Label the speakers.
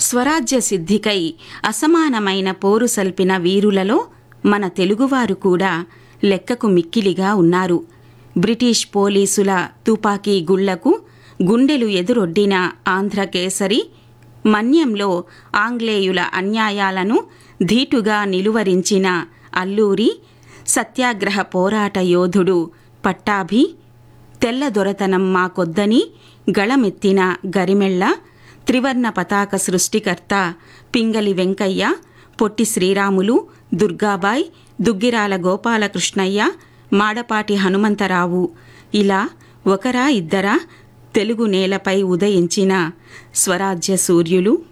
Speaker 1: స్వరాజ్య సిద్ధికై అసమానమైన పోరు సల్పిన వీరులలో మన తెలుగువారు కూడా లెక్కకు మిక్కిలిగా ఉన్నారు బ్రిటిష్ పోలీసుల తుపాకీ గుళ్లకు గుండెలు ఎదురొడ్డిన ఆంధ్రకేసరి మన్యంలో ఆంగ్లేయుల అన్యాయాలను ధీటుగా నిలువరించిన అల్లూరి సత్యాగ్రహ పోరాట యోధుడు పట్టాభి తెల్లదొరతనం మాకొద్దని గళమెత్తిన గరిమెళ్ళ త్రివర్ణ పతాక సృష్టికర్త పింగలి వెంకయ్య పొట్టి శ్రీరాములు దుర్గాబాయ్ దుగ్గిరాల గోపాలకృష్ణయ్య మాడపాటి హనుమంతరావు ఇలా ఒకరా ఇద్దరా తెలుగు నేలపై ఉదయించిన స్వరాజ్య సూర్యులు